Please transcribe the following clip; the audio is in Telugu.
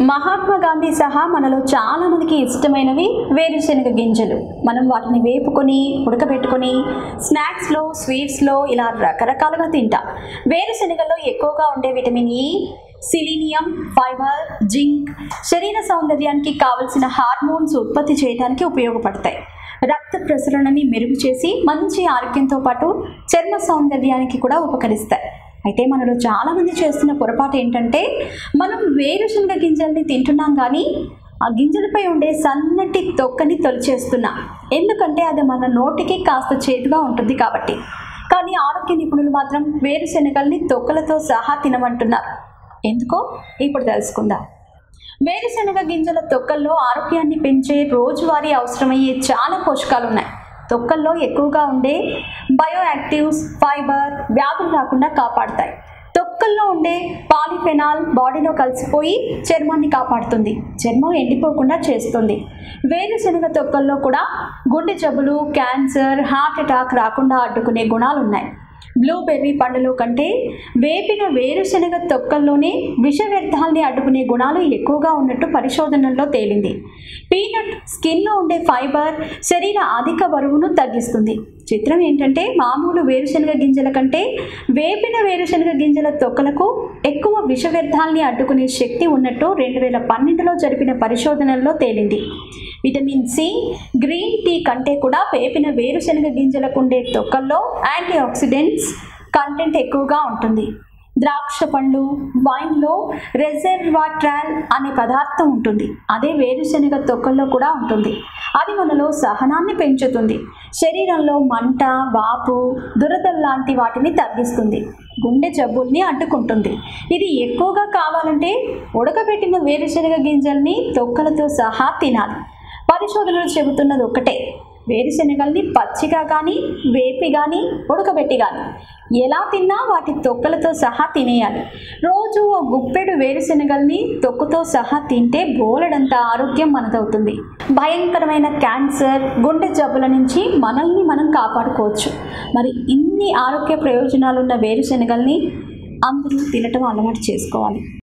మహాత్మా గాంధీ సహా మనలో చాలా మందికి ఇష్టమైనవి వేరుశనగ గింజలు మనం వాటిని వేపుకొని ఉడకబెట్టుకొని స్నాక్స్లో స్వీట్స్లో ఇలా రకరకాలుగా తింటాం వేరుశనగలో ఎక్కువగా ఉండే vitamin E selenium fibre zinc శరీర సౌందర్యానికి కావలసిన హార్మోన్స్ ఉత్పత్తి చేయడానికి ఉపయోగపడతాయి రక్త ప్రసరణని మెరుగు చేసి మంచి ఆరోగ్యంతో పాటు చర్మ సౌందర్యానికి కూడా ఉపకరిస్తాయి అయితే మనలో చాలామంది చేస్తున్న పొరపాటు ఏంటంటే మనం వేరుశనగ గింజల్ని తింటున్నాం కానీ ఆ గింజలపై ఉండే సన్నటి తొక్కని తొలిచేస్తున్నాం ఎందుకంటే అది మన నోటికి కాస్త చేదుగా ఉంటుంది కాబట్టి కానీ ఆరోగ్య నిపుణులు మాత్రం వేరుశనగల్ని తొక్కలతో సహా తినమంటున్నారు ఎందుకో ఇప్పుడు తెలుసుకుందాం వేరుశనగ గింజల తొక్కల్లో ఆరోగ్యాన్ని పెంచే రోజువారీ అవసరమయ్యే చాలా పోషకాలు ఉన్నాయి తొక్కల్లో ఎక్కువగా ఉండే బయో యాక్టివ్స్ ఫైబర్ వ్యాధులు రాకుండా కాపాడతాయి తొక్కల్లో ఉండే పాలిఫెనాల్ బాడీలో కలిసిపోయి చర్మాన్ని కాపాడుతుంది చర్మం ఎండిపోకుండా చేస్తుంది వేరుశనగ తొక్కల్లో కూడా గుండె జబ్బులు క్యాన్సర్ హార్ట్ అటాక్ రాకుండా అడ్డుకునే గుణాలు ఉన్నాయి బ్లూబెర్రీ పండులో కంటే వేపిన వేరుశనగ తొక్కల్లోనే విష వ్యర్థాలని అడ్డుకునే గుణాలు ఎక్కువగా ఉన్నట్టు పరిశోధనల్లో తేలింది పీనట్ స్కిన్లో ఉండే ఫైబర్ శరీర అధిక బరువును తగ్గిస్తుంది చిత్రం ఏంటంటే మామూలు వేరుశనగ గింజల కంటే వేపిన వేరుశనగ గింజల తొక్కలకు ఎక్కువ విష వ్యర్థాలని అడ్డుకునే శక్తి ఉన్నట్టు రెండు వేల పన్నెండులో జరిపిన పరిశోధనల్లో తేలింది విటమిన్ సి గ్రీన్ టీ కంటే కూడా వేపిన వేరుశనగ గింజలకు ఉండే తొక్కల్లో యాంటీ ఆక్సిడెంట్స్ కంటెంట్ ఎక్కువగా ఉంటుంది ద్రాక్ష పండ్లు వైన్లో రెజర్వాట్రాల్ అనే పదార్థం ఉంటుంది అదే వేరుశనగ తొక్కల్లో కూడా ఉంటుంది అది మనలో సహనాన్ని పెంచుతుంది శరీరంలో మంట వాపు దురదలు లాంటి వాటిని తగ్గిస్తుంది గుండె జబ్బుల్ని అడ్డుకుంటుంది ఇది ఎక్కువగా కావాలంటే ఉడకబెట్టిన వేరుశనగ గింజల్ని తొక్కలతో సహా తినాలి పరిశోధనలు చెబుతున్నది ఒకటే వేరుశనగల్ని పచ్చిగా కానీ వేపి కానీ ఉడకబెట్టి కానీ ఎలా తిన్నా వాటి తొక్కలతో సహా తినేయాలి రోజు ఓ గుప్పెడు వేరుశనగల్ని తొక్కుతో సహా తింటే బోలెడంత ఆరోగ్యం మనదవుతుంది భయంకరమైన క్యాన్సర్ గుండె జబ్బుల నుంచి మనల్ని మనం కాపాడుకోవచ్చు మరి ఇన్ని ఆరోగ్య ప్రయోజనాలున్న వేరుశనగల్ని అందరూ తినటం అలవాటు చేసుకోవాలి